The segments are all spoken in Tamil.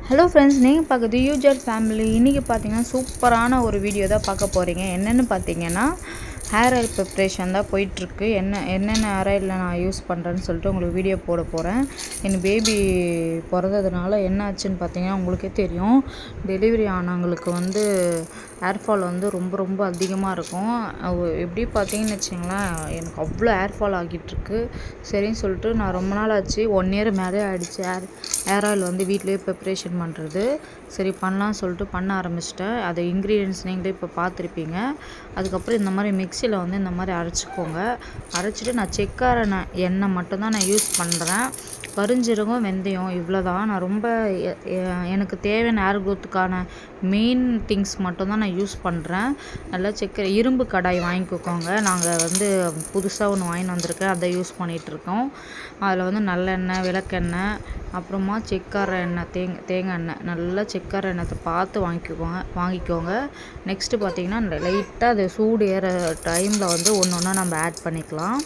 ஹலோ ஃப்ரெண்ட்ஸ் நீங்கள் பார்க்குறது யூஜர் ஃபேமிலி இன்றைக்கி பார்த்தீங்கன்னா சூப்பரான ஒரு வீடியோ தான் பார்க்க போகிறீங்க என்னென்னு பார்த்தீங்கன்னா ஹேர் ஆயில் ப்ரிப்ரேஷன் தான் போயிட்டுருக்கு என்ன என்னென்ன ஹேர் ஆயிலில் நான் யூஸ் பண்ணுறேன்னு சொல்லிட்டு உங்களுக்கு வீடியோ போட போகிறேன் என் பேபி பிறந்ததுனால என்ன ஆச்சுன்னு பார்த்தீங்கன்னா உங்களுக்கே தெரியும் டெலிவரி ஆனவங்களுக்கு வந்து ஹேர் ஃபால் வந்து ரொம்ப ரொம்ப அதிகமாக இருக்கும் அது எப்படி பார்த்தீங்கன்னு வச்சுங்களேன் எனக்கு அவ்வளோ ஹேர் ஃபால் ஆகிட்டுருக்கு சரின்னு சொல்லிட்டு நான் ரொம்ப நாள் ஆச்சு ஒன் இயர் மேலே ஆகிடுச்சு ஹேர் ஹேர் ஆயில் வந்து வீட்டிலேயே ப்ரிப்ரேஷன் பண்ணுறது சரி பண்ணலாம்னு சொல்லிட்டு பண்ண ஆரம்பிச்சிட்டேன் அது இன்க்ரீடியன்ஸ் நீங்களே இப்போ பார்த்துருப்பீங்க அதுக்கப்புறம் இந்த மாதிரி மிக்சியில் வந்து இந்த மாதிரி அரைச்சிக்கோங்க அரைச்சிட்டு நான் செக்கார எண்ணெய் மட்டும்தான் நான் யூஸ் பண்ணுறேன் கருஞ்சீரகம் வெந்தயம் இவ்வளோ தான் நான் ரொம்ப எ- எ- எனக்கு தேவையான ஹேர் க்ரோத்துக்கான மெயின் திங்ஸ் மட்டும்தான் நான் யூஸ் பண்ணுறேன் நல்லா செக்க இரும்பு கடாய் வாங்கிக்கோங்க நாங்கள் வந்து புதுசாக ஒன்று வாங்கிட்டு வந்திருக்கேன் அதை யூஸ் பண்ணிகிட்ருக்கோம் அதில் வந்து நல்லெண்ணெய் விளக்கெண்ணெய் அப்புறமா செக்கார எண்ணெய் தேங் தேங்காய் எண்ணெய் நல்லா செக்கார எண்ணெய் பார்த்து வாங்கிக்கோங்க வாங்கிக்கோங்க நெக்ஸ்ட்டு பார்த்தீங்கன்னா லைட்டாக அது சூடு ஏற டைமில் வந்து ஒன்று ஒன்றா நம்ம ஆட் பண்ணிக்கலாம்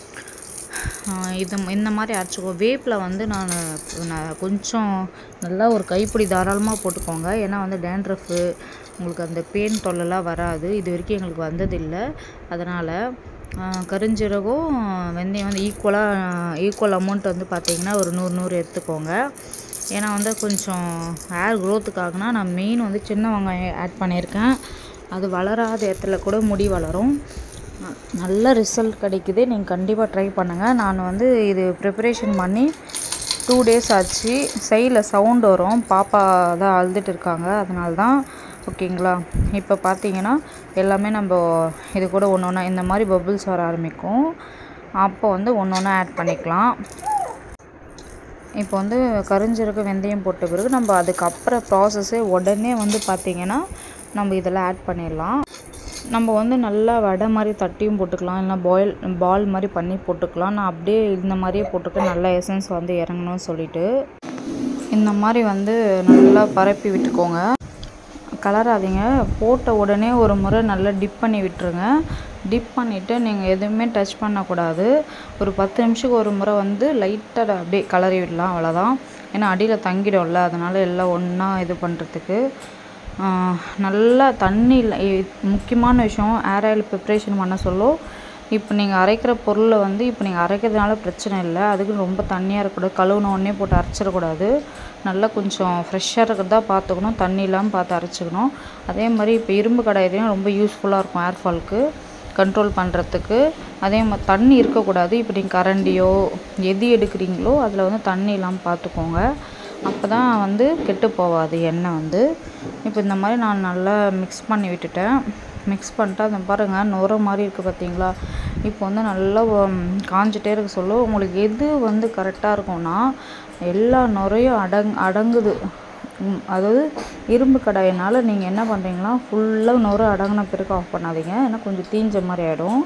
ஆஹ் இது இந்த மாதிரி அரைச்சிக்கோ வேப்பில் வந்து நான் நான் கொஞ்சம் நல்லா ஒரு கைப்பிடி தாராளமாக போட்டுக்கோங்க ஏன்னா வந்து டேண்ட்ரஃபு உங்களுக்கு அந்த பேன் தொல்லைலாம் வராது இது வரைக்கும் எங்களுக்கு வந்ததில்லை அதனால் கருஞ்சீரகம் வெந்தயம் வந்து ஈக்குவலாக ஈக்குவல் அமௌண்ட் வந்து பார்த்தீங்கன்னா ஒரு நூறு நூறு எடுத்துக்கோங்க ஏன்னா வந்து கொஞ்சம் ஹேர் க்ரோத்துக்காகனா நான் மெயின் வந்து சின்ன வெங்காயம் ஆட் பண்ணியிருக்கேன் அது வளராத இடத்துல கூட முடி வளரும் ந- நல்ல ரிசல்ட் கிடைக்குது நீங்கள் கண்டிப்பாக ட்ரை பண்ணுங்கள் நான் வந்து இது ப்ரிப்பரேஷன் பண்ணி டூ டேஸ் ஆச்சு சைடில் சவுண்ட் வரும் பாப்பா தான் அழுதுட்டு இருக்காங்க அதனால தான் ஓகேங்களா இப்போ பார்த்தீங்கன்னா எல்லாமே நம்ம இது கூட ஒன்று ஒன்றா இந்த மாதிரி பபிள்ஸ் வர ஆரம்பிக்கும் அப்போ வந்து ஒன்று ஒன்றா ஆட் பண்ணிக்கலாம் இப்போ வந்து கருஞ்சீரகம் வெந்தயம் போட்ட பிறகு நம்ம அதுக்கப்புறம் ப்ராசஸ்ஸே உடனே வந்து பார்த்திங்கன்னா நம்ம இதெல்லாம் ஆட் பண்ணிடலாம் நம்ம வந்து நல்லா வடை மாதிரி தட்டியும் போட்டுக்கலாம் இல்லைனா பாயில் பால் மாதிரி பண்ணி போட்டுக்கலாம் நான் அப்படியே இந்த மாதிரியே போட்டுக்க நல்லா எசன்ஸ் வந்து இறங்கணும்னு சொல்லிட்டு இந்த மாதிரி வந்து நல்லா பரப்பி விட்டுக்கோங்க கலராதீங்க போட்ட உடனே ஒரு முறை நல்லா டிப் பண்ணி விட்டுருங்க டிப் பண்ணிவிட்டு நீங்கள் எதுவுமே டச் பண்ணக்கூடாது ஒரு பத்து நிமிஷத்துக்கு ஒரு முறை வந்து லைட்டாக அப்படியே கலரி விடலாம் அவ்வளோதான் ஏன்னா அடியில் தங்கிடும்ல அதனால் எல்லாம் ஒன்றா இது பண்ணுறதுக்கு நல்லா தண்ணி இல்லை இ- முக்கியமான விஷயம் ஏர் ஆயில் ப்ரிப்ரேஷன் பண்ண சொல்லும் இப்போ நீங்கள் அரைக்கிற பொருளை வந்து இப்போ நீங்கள் அரைக்கிறதுனால பிரச்சனை இல்லை அதுக்கு ரொம்ப தண்ணியாக இருக்கக்கூடாது கழுவுன உடனே போட்டு அரைச்சிடக்கூடாது நல்லா கொஞ்சம் ஃப்ரெஷ்ஷாக இருக்கிறதா பார்த்துக்கணும் தண்ணி இல்லாமல் பார்த்து அரைச்சிக்கணும் அதே மாதிரி இப்போ இரும்பு கடாயத்தையும் ரொம்ப யூஸ்ஃபுல்லாக இருக்கும் ஏர் ஃபால்க்கு கண்ட்ரோல் பண்ணுறதுக்கு அதே மாதிரி தண்ணி இருக்கக்கூடாது இப்போ நீங்கள் கரண்டியோ எது எடுக்கிறீங்களோ அதில் வந்து தண்ணி இல்லாமல் பார்த்துக்கோங்க அப்போ தான் வந்து கெட்டு போகாது எண்ணெய் வந்து இப்போ இந்த மாதிரி நான் நல்லா மிக்ஸ் பண்ணி விட்டுட்டேன் மிக்ஸ் பண்ணிட்டு அதை பாருங்கள் நுர மாதிரி இருக்குது பார்த்தீங்களா இப்போ வந்து நல்லா உம், காஞ்சிட்டே இருக்க சொல்ல உங்களுக்கு எது வந்து கரெக்டாக இருக்கும்னா எல்லா நுரையும் அடங் அடங்குது ம், அதாவது இரும்பு கடாயினால் நீங்கள் என்ன பண்ணுறீங்கன்னா ஃபுல்லாக நுர அடங்கின பிறகு ஆஃப் பண்ணாதீங்க ஏன்னா கொஞ்சம் தீஞ்ச மாதிரி ஆகிடும்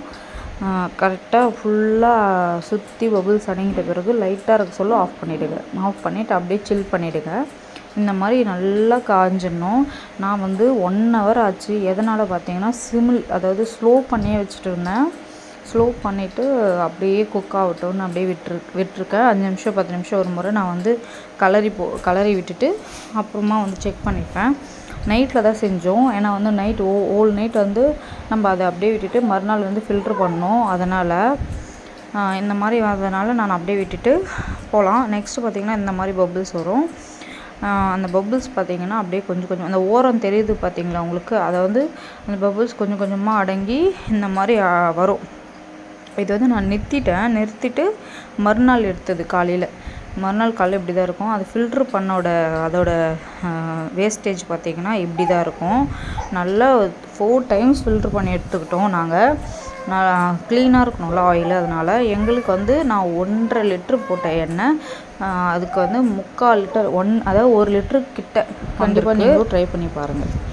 கரெக்டாக ஃபுல்லாக சுற்றி பபுள்ஸ் அடங்கிட்ட பிறகு லைட்டாக இருக்க சொல்ல ஆஃப் பண்ணிவிடுங்க ஆஃப் பண்ணிவிட்டு அப்படியே சில் பண்ணிவிடுங்க இந்த மாதிரி நல்லா காஞ்சிடணும் நான் வந்து ஒன் ஹவர் ஆச்சு எதனால் பார்த்தீங்கன்னா சிமில் அதாவது ஸ்லோ பண்ணியே வச்சுட்டு இருந்தேன் ஸ்லோ பண்ணிவிட்டு அப்படியே குக் ஆகட்டும்னு அப்படியே விட்டுரு விட்டுருக்கேன் அஞ்சு நிமிஷம் பத்து நிமிஷம் ஒரு முறை நான் வந்து கலரி போ கலரி விட்டுட்டு அப்புறமா வந்து செக் பண்ணிப்பேன் நைட்டில் தான் செஞ்சோம் ஏன்னா வந்து நைட் ஓ ஓல் நைட் வந்து நம்ம அதை அப்படியே விட்டுட்டு மறுநாள் வந்து ஃபில்ட்ரு பண்ணோம் அதனால் ஆஹ் இந்த மாதிரி வரதுனால நான் அப்படியே விட்டுட்டு போகலாம் நெக்ஸ்ட்டு பார்த்திங்கன்னா இந்த மாதிரி பபிள்ஸ் வரும் ஆஹ் அந்த பபிள்ஸ் பார்த்தீங்கன்னா அப்படியே கொஞ்சம் கொஞ்சம் அந்த ஓரம் தெரியுது பார்த்தீங்களா உங்களுக்கு அதை வந்து அந்த பபிள்ஸ் கொஞ்சம் கொஞ்சமாக அடங்கி இந்த மாதிரி ஆஹ் வரும் இது வந்து நான் நிறுத்திட்டேன் நிறுத்திட்டு மறுநாள் எடுத்தது காலையில் மறுநாள் காலையில் இப்படி தான் இருக்கும் அது ஃபில்ட்ரு பண்ணோட அதோட வேஸ்டேஜ் பார்த்தீங்கன்னா இப்படி தான் இருக்கும் நல்லா ஃபோர் டைம்ஸ் ஃபில்ட்ரு பண்ணி எடுத்துக்கிட்டோம் நாங்கள் நான் க்ளீனாக இருக்கணும்ல ஆயில் அதனால் எங்களுக்கு வந்து நான் ஒன்றரை லிட்ரு போட்ட எண்ணெய் ஆஹ் அதுக்கு வந்து முக்கால் லிட்டர் ஒன் அதாவது ஒரு லிட்டரு கிட்ட கண்டிப்பாக நீங்களும் ட்ரை பண்ணி பாருங்கள்